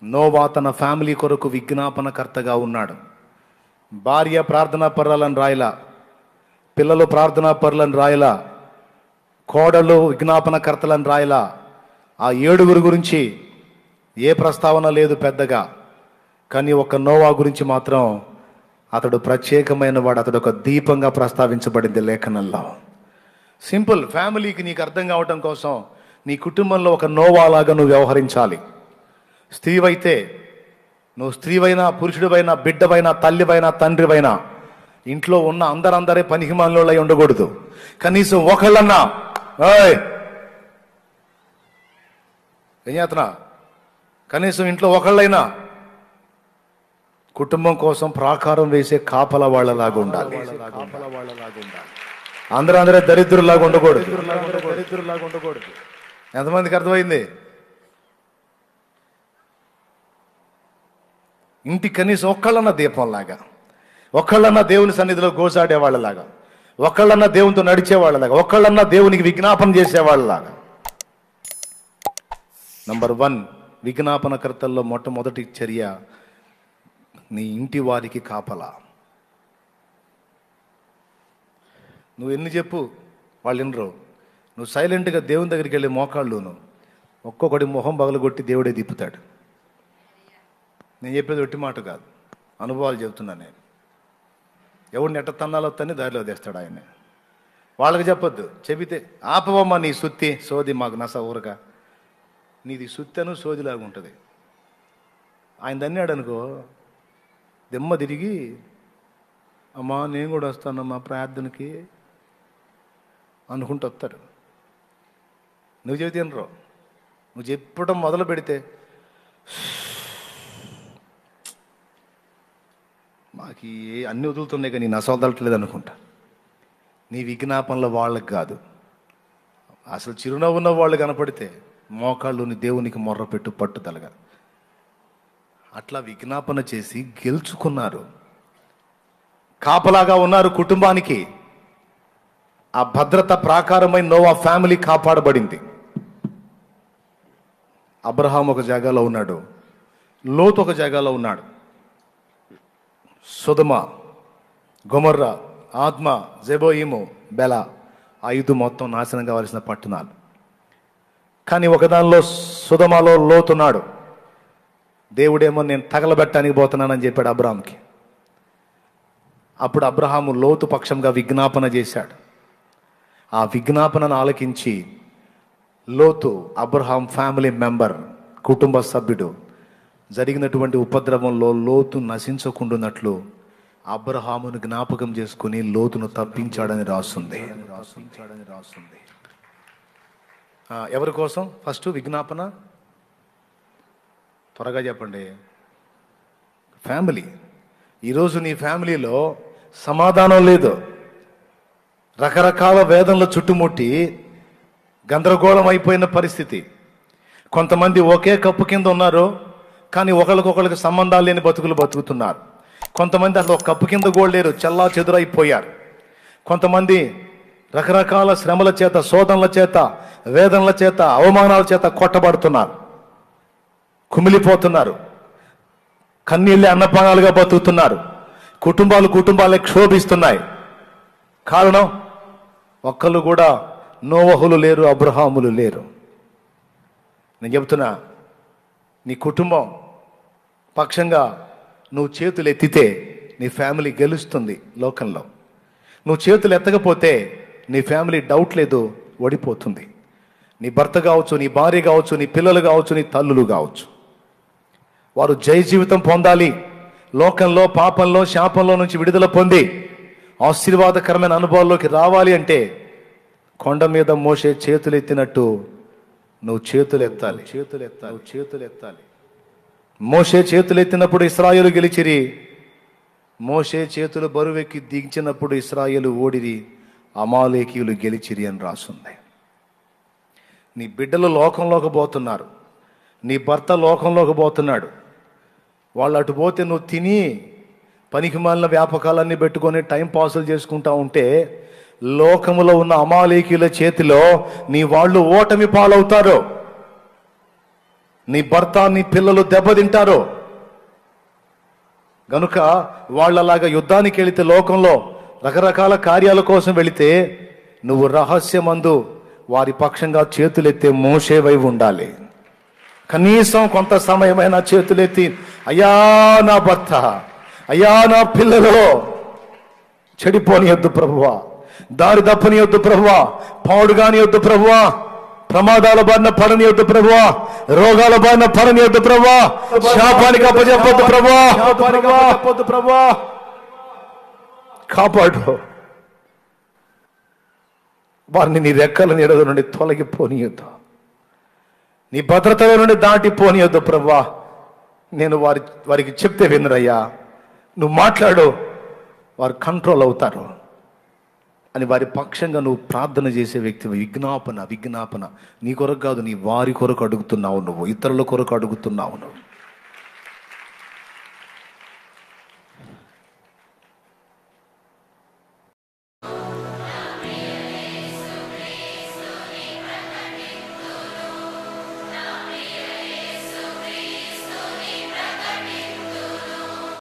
Noah తన family కొరకు విజ్ఞాపనకర్తగా ఉన్నాడు భార్య ప్రార్థనా పర్రాలను రాయలా పిల్లలు ప్రార్థనా పరులను రాయలా కోడలు విజ్ఞాపనకర్తలను రాయలా ఆ ఏడుగురు గురించి ఏ ప్రస్తావన లేదు పెద్దగా కానీ ఒక నోవా గురించి మాత్రం అతడు ప్రత్యేకమైన వాడు అతడు ఒక దీపంగా ప్రస్తావించబడింది లేఖనంలో సింపుల్ ఫ్యామిలీకి నీకు అర్థం కావటం కోసం నీ కుటుంబంలో ఒక నోవాలాగా నువ్వు వ్యవహరించాలి స్త్రీవైతే నువ్వు స్త్రీవైనా పురుషుడివైనా బిడ్డవైనా తల్లివైనా తండ్రివైనా ఇంట్లో ఉన్న అందరందరే పనికిమాలలో ఉండకూడదు కనీసం ఒకళ్ళన్నా ఓయ్ ఏం చేస్తున్నా కనీసం ఇంట్లో ఒకళ్ళైనా కుటుంబం కోసం ప్రాకారం వేసే కాపల వాళ్ళలాగా ఉండాలి అందరూ అందరే దరిద్రులాగా ఉండకూడదు దరిద్రులాగా ఉండకూడదు ఎంతమందికి అర్థమైంది ఇంటి కనీసం ఒక్కళ్ళన్న దీపంలాగా ఒక్కళ్ళన్న దేవుని సన్నిధిలో గోసాడే వాళ్ళలాగా ఒక్కళ్ళన్న దేవునితో నడిచే వాళ్ళలాగా ఒక్కళ్ళన్న దేవునికి విజ్ఞాపన చేసే వాళ్ళలాగా నంబర్ వన్ విజ్ఞాపనకర్తల్లో మొట్టమొదటి చర్య నీ ఇంటి వారికి కాపలా నువ్వు ఎన్ని చెప్పు వాళ్ళు వినరు నువ్వు సైలెంట్గా దేవుని దగ్గరికి వెళ్ళి మోకాళ్ళును ఒక్కొక్కటి మొహం పగలగొట్టి దేవుడే తిప్పుతాడు నేను చెప్పేది ఒట్టి మాట కాదు అనుభవాలు చెబుతున్నా నేను ఎవడిని ఎట్ట తన్నాలో తన్ని దారిలో తెస్తాడు ఆయన వాళ్ళకి చెప్పొద్దు చెబితే ఆపవమ్మ నీ సుత్తి సోది మాకు నస ఊరక నీది సుత్తను సోదిలాగా ఉంటుంది ఆయన దన్నాడు అనుకో దెమ్మ తిరిగి అమ్మా నేను కూడా వస్తానమ్మా ప్రార్థనకి అనుకుంటూ వస్తాడు నువ్వు చెబితే వినరు నువ్వు చెప్పడం మొదలు పెడితే మాకు ఏ అన్ని వదులుతున్నాయి కానీ నస వదలట్లేదు అనుకుంటా నీ విజ్ఞాపనలో వాళ్ళకి కాదు అసలు చిరునవ్వు ఉన్న వాళ్ళు కనపడితే మోకాళ్ళుని దేవునికి మొర్రపెట్టు పట్టుదలగా అట్లా విజ్ఞాపన చేసి గెలుచుకున్నారు కాపలాగా ఉన్నారు కుటుంబానికి ఆ భద్రత ప్రాకారమై నోవా ఫ్యామిలీ కాపాడబడింది అబ్రహాం ఒక జాగాలో ఉన్నాడు లోతు ఒక జాగాలో ఉన్నాడు సుధమ గొమర్ర ఆత్మ జెబోయిము బెల ఐదు మొత్తం నాశనం కావాల్సిన పట్టణాలు కానీ ఒకదానిలో సుధమలో లోతున్నాడు దేవుడేమో నేను తగలబెట్టడానికి పోతున్నానని చెప్పాడు అబ్రహాంకి అప్పుడు అబ్రహాము లోతు పక్షంగా విజ్ఞాపన చేశాడు ఆ విజ్ఞాపనను ఆలకించి లోతు అబ్రహాం ఫ్యామిలీ మెంబర్ కుటుంబ సభ్యుడు జరిగినటువంటి ఉపద్రవంలో లోతు నశించకుండానట్లు అబ్రహామును జ్ఞాపకం చేసుకుని లోతును తప్పించాడని రాస్తుంది రాసించాడని రాస్తుంది ఆ, ఎవరి కోసం ఫస్ట్ విజ్ఞాపన త్వరగా చెప్పండి ఫ్యామిలీ ఈరోజు నీ ఫ్యామిలీలో సమాధానం లేదు రకరకాల వేదనలు చుట్టుముట్టి గందరగోళం అయిపోయిన పరిస్థితి కొంతమంది ఒకే కప్పు కింద ఉన్నారు కానీ ఒకరికొకరికి సంబంధాలు లేని బతుకులు బతుకుతున్నారు కొంతమంది అసలు ఒక కప్పు కింద కూడా లేరు చల్లా చెదురైపోయారు కొంతమంది రకరకాల శ్రమల చేత శోధనల చేత వేదనల చేత అవమానాల చేత కొట్టబడుతున్నారు కుమిలిపోతున్నారు కన్నీళ్ళే అన్నపానాలుగా బతుకుతున్నారు కుటుంబాలు కుటుంబాలే క్షోభిస్తున్నాయి కారణం ఒక్కళ్ళు కూడా నోవహులు లేరు అబ్రహాములు లేరు నేను చెబుతున్నా నీ కుటుంబం పక్షంగా నువ్వు చేతులు ఎత్తితే నీ ఫ్యామిలీ గెలుస్తుంది లోకంలో నువ్వు చేతులు ఎత్తకపోతే నీ ఫ్యామిలీ డౌట్ లేదు ఓడిపోతుంది నీ భర్త కావచ్చు నీ భార్య కావచ్చు నీ పిల్లలు కావచ్చు నీ తల్లులు కావచ్చు వారు జయ జీవితం పొందాలి లోకంలో పాపంలో శాపంలో నుంచి విడుదల పొంది ఆశీర్వాదకరమైన అనుభవాల్లోకి రావాలి అంటే కొండ మీద మోసే చేతులు ఎత్తినట్టు నువ్వు చేతులు ఎత్తాలి చేతులు ఎత్తాలి నువ్వు చేతులు ఎత్తాలి మోసే చేతులు ఎత్తినప్పుడు ఇస్రాయేలు గెలిచిరి మోసే చేతులు బరువెక్కి దించినప్పుడు ఇస్రాయేలు ఓడిరి అమాలేకీయులు గెలిచిరి అని రాసుంది నీ బిడ్డలు లోకంలోకి పోతున్నారు నీ భర్త లోకంలోకి పోతున్నాడు వాళ్ళు అటు పోతే నువ్వు తిని పనికి మాలిన వ్యాపకాలన్నీ పెట్టుకొని టైం పాసులు చేసుకుంటా ఉంటే లోకములో ఉన్న అమాలేకీయుల చేతిలో నీ వాళ్ళు ఓటమి పాలవుతారు నీ భర్త నీ పిల్లలు దెబ్బతింటారు గనుక వాళ్ళలాగా యుద్ధానికి వెళితే లోకంలో రకరకాల కార్యాల కోసం వెళితే నువ్వు రహస్యమందు వారి పక్షంగా చేతులెత్తే మోసేవై ఉండాలి కనీసం కొంత సమయమైనా చేతులెత్తి అయ్యా నా భర్త అయ్యా నా పిల్లలు చెడిపోనియొద్దు ప్రభువా దారి తప్పనియొద్దు ప్రభువా పాడుగానియొద్దు ప్రభువా ప్రమాదాల బారిన పడనియొద్దు ప్రభువా రోగాల బారిన పడనియొద్దు ప్రభువా శాపానికి అప్పచెప్పొద్దు ప్రభువా చెప్పొద్దు ప్రభువా కాపాడు వారిని నీ రెక్కల నీడల నుండి తొలగిపోనియొద్దు నీ భద్రతల నుండి దాటిపోనియొద్దు ప్రభా నేను వారి వారికి చెప్తే వినరయ్యా నువ్వు మాట్లాడు వారు కంట్రోల్ అవుతారు అని వారి పక్షంగా నువ్వు ప్రార్థన చేసే వ్యక్తి విజ్ఞాపన విజ్ఞాపన నీ కొరకు కాదు నీ వారి కొరకు అడుగుతున్నావు నువ్వు ఇతరుల కొరకు అడుగుతున్నావు నువ్వు